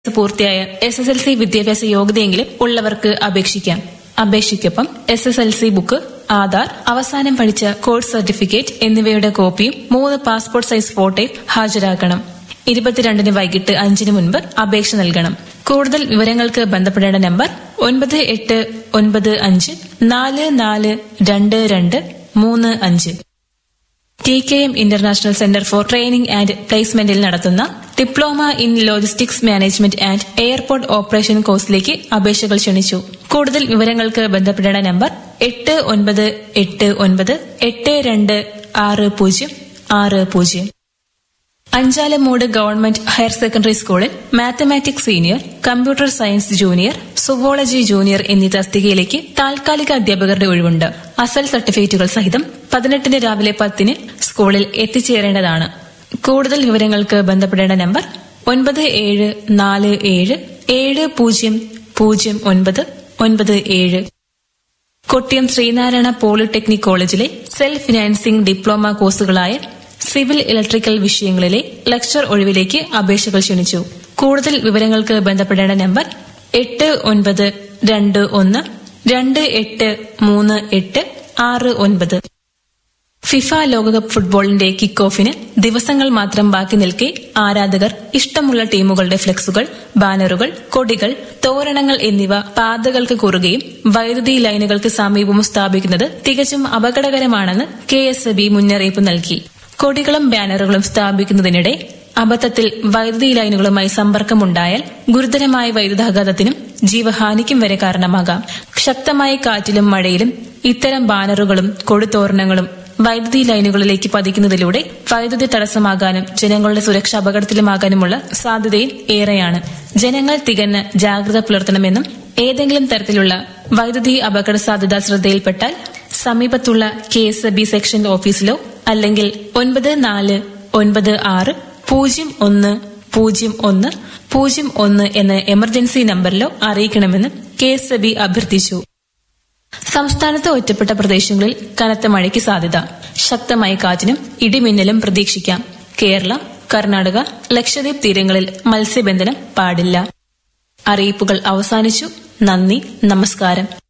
പൂർത്തിയായ S S L C വിദ്യാഭ്യാസ യോഗ്യതയെങ്കിലും ഉള്ളവർക്ക് അപേക്ഷിക്കാം അപേക്ഷയ്ക്കൊപ്പം S S L C book Aadhaar അവസാനം പഠിച്ച കോഴ്സ് സർട്ടിഫിക്കറ്റ് എന്നിവയുടെ കോപ്പിയും മൂന്ന് പാസ്പോർട്ട് സൈസ് ഫോട്ടോയും ഹാജരാക്കണം ഇരുപത്തിരണ്ടിന് വൈകിട്ട് അഞ്ചിന് മുൻപ് അപേക്ഷ നൽകണം കൂടുതൽ വിവരങ്ങൾക്ക് ബന്ധപ്പെടേണ്ട നമ്പർ ഒൻപത് എട്ട് ഒൻപത് അഞ്ച് നാല് നാല് രണ്ട് രണ്ട് മൂന്ന് അഞ്ച് T K M international centre for training and പ്ലേസ്മെന്റിൽ നടത്തുന്ന diploma in logistics management and airport operation കോഴ്സിലേക്ക് അപേക്ഷകൾ ക്ഷണിച്ചു കൂടുതൽ വിവരങ്ങൾക്ക് ബന്ധപ്പെടേണ്ട നമ്പർ എട്ട് ഒൻപത് എട്ട് ഒൻപത് എട്ട് രണ്ട് ആറ് പൂജ്യം ആറ് പൂജ്യം അഞ്ചാലമൂട് ഗവൺമെന്റ് ഹയർ സെക്കൻഡറി സ്കൂളിൽ mathematics senior computer science junior zoology junior എന്നീ തസ്തികയിലേക്ക് താൽക്കാലിക അധ്യാപകരുടെ ഒഴിവുണ്ട് അസൽ സർട്ടിഫിക്കറ്റുകൾ സഹിതം പതിനെട്ടിന് രാവിലെ പത്തിന് സ്കൂളിൽ എത്തിച്ചേരേണ്ടതാണ് കൂടുതൽ വിവരങ്ങൾക്ക് ബന്ധപ്പെടേണ്ട നമ്പർ ഒൻപത് ഏഴ് നാല് ഏഴ് ഏഴ് പൂജ്യം പൂജ്യം ഒൻപത് ഒൻപത് ഏഴ് കൊട്ടിയം ശ്രീനാരായണ പോളിടെക്നിക് കോളേജിലെ സെൽഫ് ഫിനാൻസിംഗ് ഡിപ്ലോമ കോഴ്സുകളായ സിവിൽ ഇലക്ട്രിക്കൽ വിഷയങ്ങളിലെ ലെക്ചർ ഒഴിവിലേക്ക് അപേക്ഷകൾ ക്ഷണിച്ചു കൂടുതൽ വിവരങ്ങൾക്ക് ബന്ധപ്പെടേണ്ട നമ്പർ എട്ട് ഒൻപത് രണ്ട് ഒന്ന് രണ്ട് എട്ട് മൂന്ന് എട്ട് ആറ് ഒൻപത് ഫിഫ ലോകകപ്പ് ഫുട്ബോളിന്റെ കിക്ക് ഓഫിന് ദിവസങ്ങൾ മാത്രം ബാക്കി നിൽക്കെ ആരാധകർ ഇഷ്ടമുള്ള ടീമുകളുടെ ഫ്ലെക്സുകൾ ബാനറുകൾ കൊടികൾ തോരണങ്ങൾ എന്നിവ പാതകൾക്ക് കുറുകയും വൈദ്യുതി ലൈനുകൾക്ക് സമീപവും സ്ഥാപിക്കുന്നത് തികച്ചും അപകടകരമാണെന്ന് കെ എസ് ബി മുന്നറിയിപ്പ് നൽകി കൊടികളും ബാനറുകളും സ്ഥാപിക്കുന്നതിനിടെ അബദ്ധത്തിൽ വൈദ്യുതി ലൈനുകളുമായി സമ്പർക്കമുണ്ടായാൽ ഗുരുതരമായ വൈദ്യുതാഘാതത്തിനും ജീവഹാനിക്കും വരെ കാരണമാകാം ശക്തമായ കാറ്റിലും മഴയിലും ഇത്തരം ബാനറുകളും കൊടുത്തോരണങ്ങളും വൈദ്യുതി ലൈനുകളിലേക്ക് പതിക്കുന്നതിലൂടെ വൈദ്യുതി തടസ്സമാകാനും ജനങ്ങളുടെ സുരക്ഷ അപകടത്തിലുമാകാനുമുള്ള സാധ്യതയും ഏറെയാണ് ജനങ്ങൾ തികഞ്ഞ ജാഗ്രത പുലർത്തണമെന്നും ഏതെങ്കിലും തരത്തിലുള്ള വൈദ്യുതി അപകട സാധ്യത ശ്രദ്ധയിൽപ്പെട്ടാൽ സമീപത്തുള്ള കെ എസ് ബി സെക്ഷൻ ഓഫീസിലോ അല്ലെങ്കിൽ ഒൻപത് നാല് ഒൻപത് ആറ് പൂജ്യം ഒന്ന് പൂജ്യം ഒന്ന് പൂജ്യം ഒന്ന് എന്ന എമർജൻസി നമ്പറിലോ അറിയിക്കണമെന്ന് കെ എസ് ബി അഭ്യർത്ഥിച്ചു സംസ്ഥാനത്ത് ഒറ്റപ്പെട്ട പ്രദേശങ്ങളിൽ കനത്ത മഴയ്ക്ക് സാധ്യത ശക്തമായ കാറ്റിനും ഇടിമിന്നലും പ്രതീക്ഷിക്കാം കേരള കർണാടക ലക്ഷദ്വീപ് തീരങ്ങളിൽ മത്സ്യബന്ധനം പാടില്ല അറിയിപ്പുകൾ അവസാനിച്ചു നന്ദി നമസ്കാരം